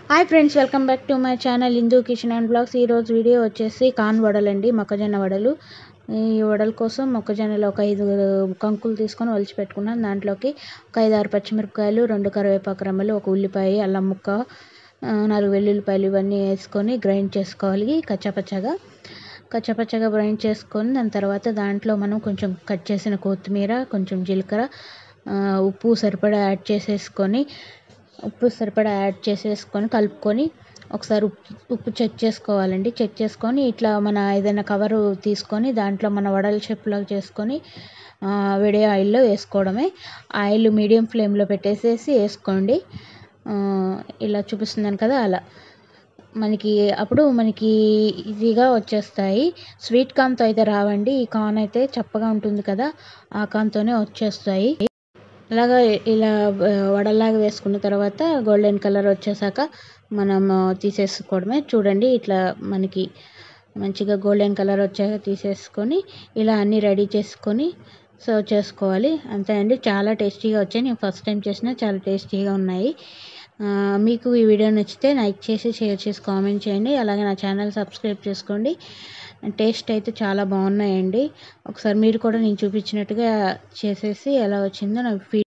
hi friends welcome back to my channel Hindu kitchen and blogs ఈరోజు video వచ్చేసి corn వడలండి మొక్కజొన్న వడలు ఈ వడల కోసం మొక్కజొన్నలు ఒక ఐదు కంకులు తీసుకొని ఒలిచి పెట్టుకున్నాను దాంట్లోకి ఒక ఐదు ఆరు పచ్చిమిరపకాయలు రెండు కరివేపాకు రెమ్మలు ఒక ఉల్లిపాయ అల్లం ముక్క ఆ, నాలుగు వెల్లుల్లిపాయలు ఇవన్నీ వేసుకొని గ్రైండ్ చేసుకోవాలి కచ్చాపచ్చగా కచ్చాపచ్చగా గ్రైండ్ చేసుకొని దాని తర్వాత దాంట్లో మనం కొంచెం కట్ చేసిన కొత్తిమీర కొంచెం జీలకర్ర ఆ, ఉప్పు సరిపడా యాడ్ చేసేసుకొని ఉప్పు సరిపడా యాడ్ చేసేసుకొని కలుపుకొని ఒకసారి ఉప్పు ఉప్పు చెక్ చేసుకోవాలండి చెక్ చేసుకొని ఇట్లా మన ఏదైనా కవరు తీసుకొని దాంట్లో మన వడల షేప్లో చేసుకొని ఆ, వేడి ఆయిల్లో వేసుకోవడమే ఆయిల్ మీడియం ఫ్లేమ్లో పెట్టేసేసి వేసుకోండి ఆ, ఇలా చూపిస్తున్నాను కదా అలా మనకి అప్పుడు మనకి ఈజీగా వచ్చేస్తాయి స్వీట్ కార్న్తో అయితే రావండి ఈ కార్న్ అయితే చప్పగా ఉంటుంది కదా ఆ కార్న్తోనే వచ్చేస్తాయి అలాగా ఇలా ఆ, వడల్లాగా వేసుకున్న తర్వాత గోల్డెన్ కలర్ వచ్చేసాక మనం ఆ, తీసేసుకోవడమే చూడండి ఇట్లా మనకి మంచిగా గోల్డెన్ కలర్ వచ్చాక తీసేసుకొని ఇలా అన్నీ రెడీ చేసుకొని సర్వ్ చేసుకోవాలి అంతే అండి చాలా టేస్టీగా వచ్చాయి నేను ఫస్ట్ టైం చేసిన చాలా టేస్టీగా ఉన్నాయి ఆ, మీకు ఈ వీడియో నచ్చితే లైక్ చేసి షేర్ చేసి కామెంట్ చేయండి అలాగే నా ఛానల్ సబ్స్క్రైబ్ చేసుకోండి టేస్ట్ అయితే చాలా బాగున్నాయండి ఒకసారి మీరు కూడా నేను చూపించినట్టుగా చేసేసి ఎలా వచ్చిందో నాకు ఫీ